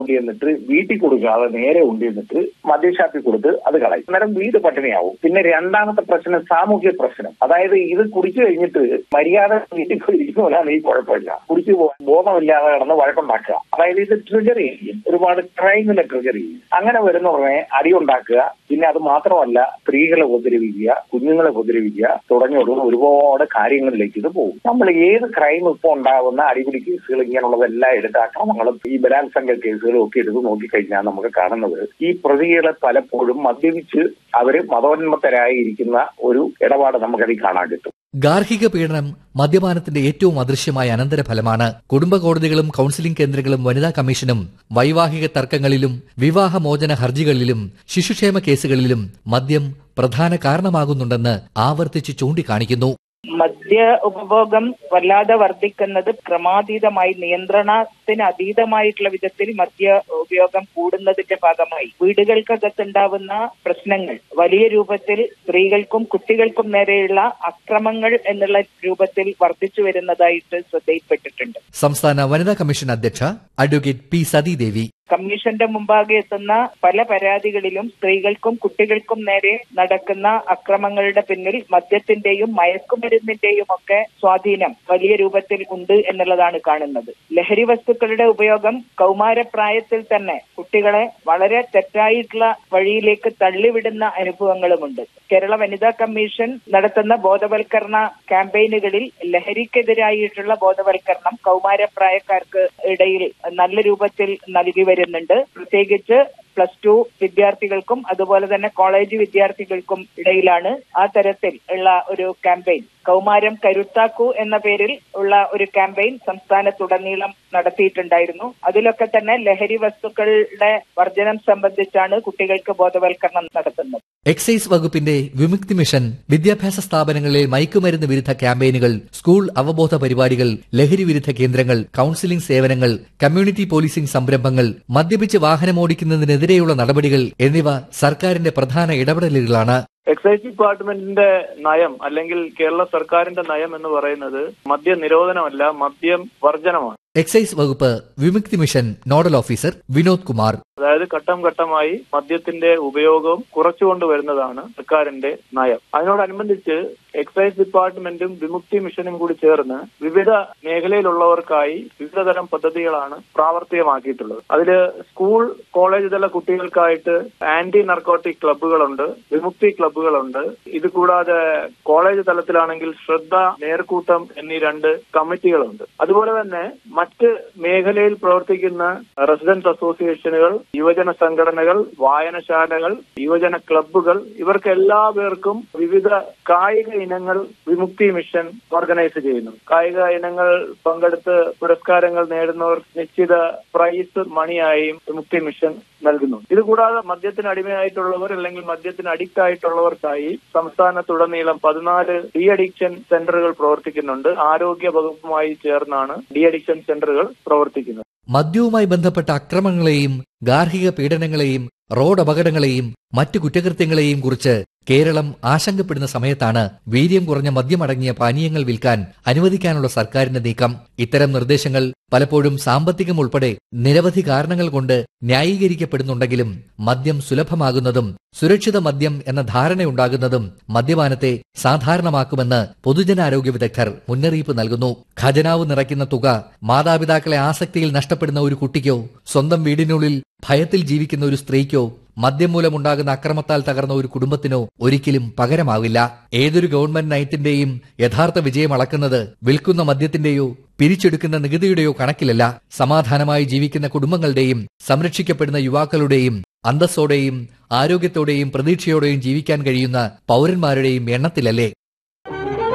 ഉണ്ടി എന്നിട്ട് വീട്ടിൽ കൊടുക്കാതെ നേരെ ഉണ്ടി എന്നിട്ട് മദ്യഷാപ്പിൽ കൊടുത്ത് അത് കളയും അന്നേരം വീട് പട്ടിണിയാവും പിന്നെ രണ്ടാമത്തെ പ്രശ്നം സാമൂഹ്യ പ്രശ്നം അതായത് ഇത് കുടിച്ചു കഴിഞ്ഞിട്ട് മര്യാദ വീട്ടിൽ പോയി ഇരിക്കുന്നവരാണ് ഈ കുഴപ്പമില്ല കുടിച്ചു പോകാൻ ബോധമില്ലാതെ കിടന്ന് വഴക്കുണ്ടാക്കുക അതായത് ഇത് ട്രിഗർ ചെയ്യും ഒരുപാട് ക്രൈമിനെ ട്രിഗർ ചെയ്യും അങ്ങനെ വരുന്നവരെ അടിയുണ്ടാക്കുക പിന്നെ അത് മാത്രമല്ല സ്ത്രീകളെ ഉപദ്രവിക്കുക കുഞ്ഞുങ്ങളെ ഉപദ്രവിക്കുക തുടങ്ങിയുള്ള ഒരുപാട് കാര്യങ്ങളിലേക്ക് ഇത് പോകും നമ്മൾ ഏത് ക്രൈം ഇപ്പോൾ ഉണ്ടാകുന്ന അടിപിടി കേസുകൾ ഇങ്ങനെയുള്ളതെല്ലാം എടുത്ത് അക്രമങ്ങളും ഈ ബലാത്സംഗ കേസുകളും ഒക്കെ എടുത്ത് നോക്കിക്കഴിഞ്ഞാൽ നമുക്ക് കാണുന്നത് ഈ പ്രതികളെ പലപ്പോഴും മദ്യപിച്ച് അവര് മതോന്മത്തരായി ഇരിക്കുന്ന ഒരു ഇടപാട് നമുക്കതിൽ കാണാൻ കിട്ടും ഗാർഹിക പീഡനം മദ്യപാനത്തിന്റെ ഏറ്റവും അദൃശ്യമായ അനന്തരഫലമാണ് കുടുംബ കോടതികളും കൌൺസിലിംഗ് കേന്ദ്രങ്ങളും വനിതാ കമ്മീഷനും വൈവാഹിക തർക്കങ്ങളിലും വിവാഹമോചന ഹർജികളിലും ശിശുക്ഷേമ കേസുകളിലും മദ്യം പ്രധാന കാരണമാകുന്നുണ്ടെന്ന് ആവർത്തിച്ച് ചൂണ്ടിക്കാണിക്കുന്നു മദ്യ ഉപഭോഗം വല്ലാതെ വർദ്ധിക്കുന്നത് ക്രമാതീതമായി നിയന്ത്രണത്തിന് അതീതമായിട്ടുള്ള വിധത്തിൽ മദ്യ ഉപയോഗം കൂടുന്നതിന്റെ ഭാഗമായി വീടുകൾക്കകത്തുണ്ടാവുന്ന പ്രശ്നങ്ങൾ വലിയ രൂപത്തിൽ സ്ത്രീകൾക്കും കുട്ടികൾക്കും നേരെയുള്ള അക്രമങ്ങൾ എന്നുള്ള രൂപത്തിൽ വർദ്ധിച്ചു വരുന്നതായിട്ട് ശ്രദ്ധയിൽപ്പെട്ടിട്ടുണ്ട് സംസ്ഥാന വനിതാ കമ്മീഷൻ അധ്യക്ഷ അഡ്വക്കേറ്റ് പി സതീദേവി കമ്മീഷന്റെ മുമ്പാകെ എത്തുന്ന പല പരാതികളിലും സ്ത്രീകൾക്കും കുട്ടികൾക്കും നേരെ നടക്കുന്ന അക്രമങ്ങളുടെ പിന്നിൽ മദ്യത്തിന്റെയും മയക്കുമരുന്നിന്റെയും ഒക്കെ സ്വാധീനം വലിയ രൂപത്തിൽ ഉണ്ട് എന്നുള്ളതാണ് കാണുന്നത് ലഹരി വസ്തുക്കളുടെ ഉപയോഗം കൗമാരപ്രായത്തിൽ തന്നെ കുട്ടികളെ വളരെ തെറ്റായിട്ടുള്ള വഴിയിലേക്ക് തള്ളിവിടുന്ന അനുഭവങ്ങളുമുണ്ട് കേരള വനിതാ കമ്മീഷൻ നടത്തുന്ന ബോധവൽക്കരണ ക്യാമ്പയിനുകളിൽ ലഹരിക്കെതിരായിട്ടുള്ള ബോധവൽക്കരണം കൗമാരപ്രായക്കാർക്ക് ഇടയിൽ നല്ല രൂപത്തിൽ നൽകി വരുന്നുണ്ട് പ്രത്യേകിച്ച് പ്ലസ് ടു വിദ്യാർത്ഥികൾക്കും അതുപോലെ തന്നെ കോളേജ് വിദ്യാർത്ഥികൾക്കും ഇടയിലാണ് ആ തരത്തിൽ ഉള്ള ഒരു ക്യാമ്പയിൻ കൗമാരം കരുത്താക്കൂ എന്ന പേരിൽ ഉള്ള ഒരു ക്യാമ്പയിൻ സംസ്ഥാനത്തുടനീളം നടത്തിയിട്ടുണ്ടായിരുന്നു അതിലൊക്കെ തന്നെ ലഹരി വസ്തുക്കളുടെ വർജനം സംബന്ധിച്ചാണ് കുട്ടികൾക്ക് ബോധവൽക്കരണം നടത്തുന്നത് എക്സൈസ് വകുപ്പിന്റെ വിമുക്തി മിഷൻ വിദ്യാഭ്യാസ സ്ഥാപനങ്ങളിലെ മയക്കുമരുന്ന് വിരുദ്ധ ക്യാമ്പയിനുകൾ സ്കൂൾ അവബോധ പരിപാടികൾ ലഹരി വിരുദ്ധ കേന്ദ്രങ്ങൾ കൌൺസിലിംഗ് സേവനങ്ങൾ കമ്മ്യൂണിറ്റി പോലീസിംഗ് സംരംഭങ്ങൾ മദ്യപിച്ച് വാഹനമോടിക്കുന്നതിനെതിരെയുള്ള നടപടികൾ എന്നിവ സർക്കാരിന്റെ പ്രധാന ഇടപെടലുകളാണ് എക്സൈസ് ഡിപ്പാർട്ട്മെന്റിന്റെ നയം അല്ലെങ്കിൽ കേരള സർക്കാരിന്റെ നയം എന്ന് പറയുന്നത് മദ്യ നിരോധനമല്ല മദ്യം വർജനമാണ് എക്സൈസ് വകുപ്പ് Vimukthi mission nodal officer Vinod Kumar അതായത് ഘട്ടം ഘട്ടമായി മദ്യത്തിന്റെ ഉപയോഗം കുറച്ചുകൊണ്ട് വരുന്നതാണ് സർക്കാരിന്റെ നയം അതിനോടനുബന്ധിച്ച് എക്സൈസ് ഡിപ്പാർട്ട്മെന്റും വിമുക്തി മിഷനും കൂടി ചേർന്ന് വിവിധ മേഖലയിലുള്ളവർക്കായി വിവിധ തരം പദ്ധതികളാണ് പ്രാവർത്തികമാക്കിയിട്ടുള്ളത് അതില് സ്കൂൾ കോളേജ് തല കുട്ടികൾക്കായിട്ട് ആന്റി നർക്കോട്ടിക് ക്ലബ്ബുകളുണ്ട് വിമുക്തി ക്ലബ്ബുകളുണ്ട് ഇത് കൂടാതെ കോളേജ് തലത്തിലാണെങ്കിൽ ശ്രദ്ധ നേർക്കൂട്ടം എന്നീ രണ്ട് കമ്മിറ്റികളുണ്ട് അതുപോലെ തന്നെ മറ്റ് മേഖലയിൽ പ്രവർത്തിക്കുന്ന റെസിഡൻസ് അസോസിയേഷനുകൾ യുവജന സംഘടനകൾ വായനശാലകൾ യുവജന ക്ലബ്ബുകൾ ഇവർക്ക് എല്ലാ പേർക്കും വിവിധ കായിക ഇനങ്ങൾ വിമുക്തി മിഷൻ ഓർഗനൈസ് ചെയ്യുന്നു കായിക ഇനങ്ങൾ പങ്കെടുത്ത് പുരസ്കാരങ്ങൾ നേടുന്നവർ നിശ്ചിത പ്രൈസ് മണിയായും വിമുക്തി മിഷൻ നൽകുന്നു ഇത് കൂടാതെ മദ്യത്തിന് അടിമയായിട്ടുള്ളവർ അല്ലെങ്കിൽ മദ്യത്തിന് അഡിക്റ്റ് ആയിട്ടുള്ളവർക്കായി സംസ്ഥാനത്തുടനീളം പതിനാല് ഡി അഡിക്ഷൻ സെന്ററുകൾ പ്രവർത്തിക്കുന്നുണ്ട് ആരോഗ്യ വകുപ്പുമായി ചേർന്നാണ് ഡി അഡിക്ഷൻ സെന്ററുകൾ പ്രവർത്തിക്കുന്നത് മദ്യവുമായി ബന്ധപ്പെട്ട അക്രമങ്ങളെയും ഗാർഹിക പീഡനങ്ങളെയും റോഡ് അപകടങ്ങളെയും മറ്റു കുറ്റകൃത്യങ്ങളെയും കുറിച്ച് കേരളം ആശങ്കപ്പെടുന്ന സമയത്താണ് വീര്യം കുറഞ്ഞ മദ്യമടങ്ങിയ പാനീയങ്ങൾ വിൽക്കാൻ അനുവദിക്കാനുള്ള സർക്കാരിന്റെ നീക്കം ഇത്തരം നിർദ്ദേശങ്ങൾ പലപ്പോഴും സാമ്പത്തികം ഉൾപ്പെടെ നിരവധി കാരണങ്ങൾ കൊണ്ട് ന്യായീകരിക്കപ്പെടുന്നുണ്ടെങ്കിലും മദ്യം സുലഭമാകുന്നതും സുരക്ഷിത മദ്യം എന്ന ധാരണയുണ്ടാകുന്നതും മദ്യപാനത്തെ സാധാരണമാക്കുമെന്ന് പൊതുജനാരോഗ്യ വിദഗ്ധർ മുന്നറിയിപ്പ് നൽകുന്നു ഖജനാവ് നിറയ്ക്കുന്ന തുക മാതാപിതാക്കളെ ആസക്തിയിൽ നഷ്ടപ്പെടുന്ന ഒരു കുട്ടിക്കോ സ്വന്തം വീടിനുള്ളിൽ ഭയത്തിൽ ജീവിക്കുന്ന ഒരു സ്ത്രീക്കോ മദ്യം മൂലമുണ്ടാകുന്ന അക്രമത്താൽ തകർന്ന ഒരു കുടുംബത്തിനോ ഒരിക്കലും പകരമാവില്ല ഏതൊരു ഗവൺമെന്റ് നയത്തിന്റെയും യഥാർത്ഥ വിജയം അളക്കുന്നത് വിൽക്കുന്ന മദ്യത്തിന്റെയോ പിരിച്ചെടുക്കുന്ന നികുതിയുടെയോ കണക്കിലല്ല സമാധാനമായി ജീവിക്കുന്ന കുടുംബങ്ങളുടെയും സംരക്ഷിക്കപ്പെടുന്ന യുവാക്കളുടെയും അന്തസ്സോടെയും ആരോഗ്യത്തോടെയും പ്രതീക്ഷയോടെയും ജീവിക്കാൻ കഴിയുന്ന പൗരന്മാരുടെയും എണ്ണത്തിലല്ലേ